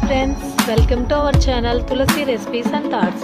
friends welcome to our channel Tulasi recipes and thoughts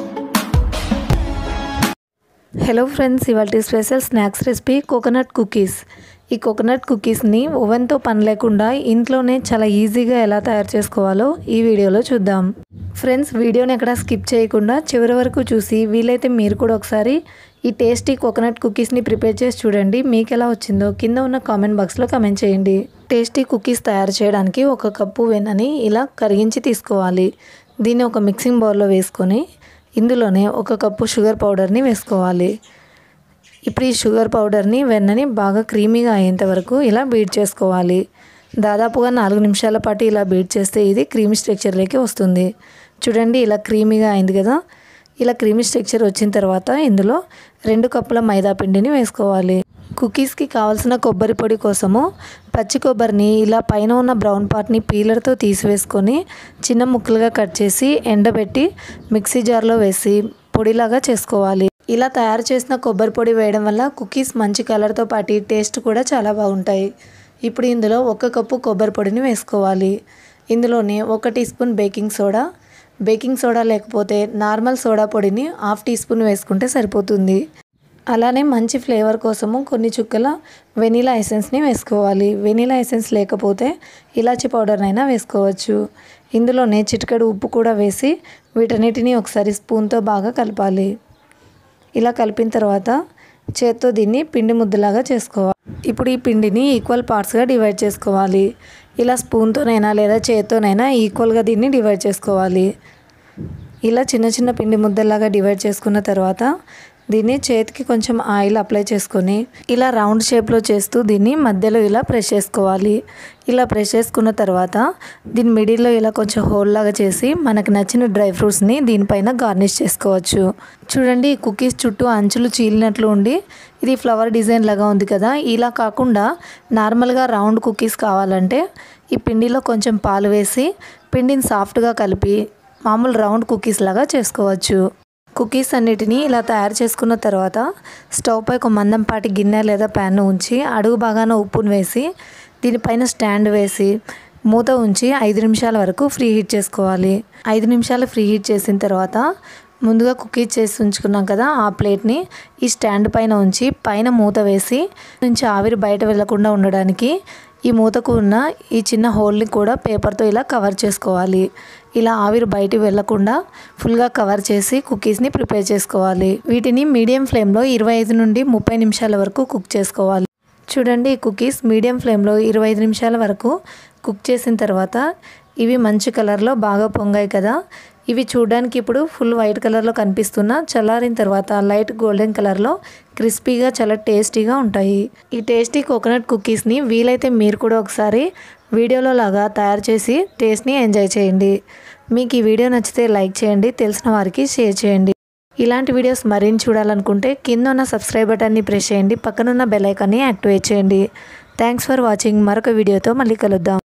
hello friends ఇవాళ special snacks recipe coconut cookies ఈ coconut కుకీస్ని ఓవెన్తో పని లేకుండా ఇంట్లోనే చాలా ఈజీగా ఎలా తయారు చేసుకోవాలో ఈ వీడియోలో చూద్దాం ఫ్రెండ్స్ వీడియోని ఎక్కడ స్కిప్ చేయకుండా చివరి వరకు చూసి వీలైతే మీరు కూడా ఒకసారి ఈ టేస్టీ కోకోనట్ కుకీస్ని ప్రిపేర్ చేసి చూడండి మీకు ఎలా వచ్చిందో కింద ఉన్న కామెంట్ బాక్స్లో కామెంట్ చేయండి టేస్టీ కుకీస్ తయారు చేయడానికి ఒక కప్పు వెన్నని ఇలా కరిగించి తీసుకోవాలి దీన్ని ఒక మిక్సింగ్ బౌల్లో వేసుకొని ఇందులోనే ఒక కప్పు షుగర్ పౌడర్ని వేసుకోవాలి ఇప్పుడు ఈ షుగర్ పౌడర్ని వెన్నని బాగా క్రీమీగా అయ్యేంత వరకు ఇలా బీట్ చేసుకోవాలి దాదాపుగా నాలుగు నిమిషాల పాటు ఇలా బీట్ చేస్తే ఇది క్రీమీ స్ట్రక్చర్లోకి వస్తుంది చూడండి ఇలా క్రీమీగా అయింది కదా ఇలా క్రీమీ స్ట్రక్చర్ వచ్చిన తర్వాత ఇందులో రెండు కప్పుల మైదా పిండిని వేసుకోవాలి కుకీస్కి కావాల్సిన కొబ్బరి పొడి కోసము పచ్చి కొబ్బరిని ఇలా పైన ఉన్న బ్రౌన్ పార్ట్ని పీలర్తో తీసివేసుకొని చిన్న ముక్కలుగా కట్ చేసి ఎండబెట్టి మిక్సీ జార్లో వేసి పొడిలాగా చేసుకోవాలి ఇలా తయారు చేసిన కొబ్బరి పొడి వేయడం వల్ల కుకీస్ మంచి కలర్తో పాటు టేస్ట్ కూడా చాలా బాగుంటాయి ఇప్పుడు ఇందులో ఒక కప్పు కొబ్బరి పొడిని వేసుకోవాలి ఇందులోనే ఒక teaspoon baking soda baking soda లేకపోతే నార్మల్ సోడా పొడిని హాఫ్ టీ స్పూన్ వేసుకుంటే సరిపోతుంది అలానే మంచి ఫ్లేవర్ కోసము కొన్ని చుక్కల వెనీలా ఎసెన్స్ని వేసుకోవాలి వెనీలా ఎసెన్స్ లేకపోతే ఇలాచి పౌడర్నైనా వేసుకోవచ్చు ఇందులోనే చిటికెడు ఉప్పు కూడా వేసి వీటన్నిటిని ఒకసారి స్పూన్తో బాగా కలపాలి ఇలా కలిపిన తర్వాత చేత్తో దీన్ని పిండి ముద్దలాగా చేసుకోవాలి ఇప్పుడు ఈ పిండిని ఈక్వల్ పార్ట్స్గా డివైడ్ చేసుకోవాలి ఇలా స్పూన్తోనైనా లేదా చేత్తోనైనా ఈక్వల్గా దీన్ని డివైడ్ చేసుకోవాలి ఇలా చిన్న చిన్న పిండి ముద్దలాగా డివైడ్ చేసుకున్న తర్వాత దీన్ని చేతికి కొంచెం ఆయిల్ అప్లై చేసుకొని ఇలా రౌండ్ షేప్లో చేస్తూ దీన్ని మధ్యలో ఇలా ప్రెస్ చేసుకోవాలి ఇలా ప్రెస్ చేసుకున్న తర్వాత దీని మిడిల్లో ఇలా కొంచెం హోల్ లాగా చేసి మనకు నచ్చిన డ్రై ఫ్రూట్స్ని దీనిపైన గార్నిష్ చేసుకోవచ్చు చూడండి ఈ కుకీస్ చుట్టూ అంచులు చీలినట్లు ఉండి ఇది ఫ్లవర్ డిజైన్ లాగా ఉంది కదా ఇలా కాకుండా నార్మల్గా రౌండ్ కుకీస్ కావాలంటే ఈ పిండిలో కొంచెం పాలు వేసి పిండిని సాఫ్ట్గా కలిపి మామూలు రౌండ్ కుకీస్ లాగా చేసుకోవచ్చు కుకీస్ అన్నిటినీ ఇలా తయారు చేసుకున్న తర్వాత స్టవ్ పై ఒక మందంపాటి గిన్నె లేదా ప్యాన్ ఉంచి అడుగు బాగాన ఉప్పును వేసి దీనిపైన స్టాండ్ వేసి మూత ఉంచి ఐదు నిమిషాల వరకు ఫ్రీ హీట్ చేసుకోవాలి ఐదు నిమిషాలు ఫ్రీ హీట్ చేసిన తర్వాత ముందుగా కుకీస్ చేసి ఉంచుకున్నాం కదా ఆ ప్లేట్ని ఈ స్టాండ్ పైన ఉంచి పైన మూత వేసి నుంచి ఆవిరి బయట వెళ్లకుండా ఉండడానికి ఈ మూతకు ఉన్న ఈ చిన్న హోల్ని కూడా పేపర్తో ఇలా కవర్ చేసుకోవాలి ఇలా ఆవిరి బయటికి వెళ్లకుండా ఫుల్గా కవర్ చేసి కుకీస్ని ప్రిపేర్ చేసుకోవాలి వీటిని మీడియం ఫ్లేమ్లో ఇరవై ఐదు నుండి ముప్పై నిమిషాల వరకు కుక్ చేసుకోవాలి చూడండి ఈ కుకీస్ మీడియం ఫ్లేమ్లో ఇరవై ఐదు నిమిషాల వరకు కుక్ చేసిన తర్వాత ఇవి మంచి కలర్లో బాగా పొంగాయి కదా ఇవి చూడడానికి ఇప్పుడు ఫుల్ వైట్ కలర్లో కనిపిస్తున్న చల్లారిన తర్వాత లైట్ గోల్డెన్ కలర్లో క్రిస్పీగా చాలా టేస్టీగా ఉంటాయి ఈ టేస్టీ కోకోనట్ కుకీస్ని వీలైతే మీరు కూడా ఒకసారి వీడియోలో లాగా తయారు చేసి టేస్ట్ని ఎంజాయ్ చేయండి మీకు ఈ వీడియో నచ్చితే లైక్ చేయండి తెలిసిన వారికి షేర్ చేయండి ఇలాంటి వీడియోస్ మరిన్ని చూడాలనుకుంటే కింద ఉన్న సబ్స్క్రైబ్ బటన్ని ప్రెస్ చేయండి పక్కనున్న బెల్ ఐకాన్ని యాక్టివేట్ చేయండి థ్యాంక్స్ ఫర్ వాచింగ్ మరొక వీడియోతో మళ్ళీ కలుద్దాం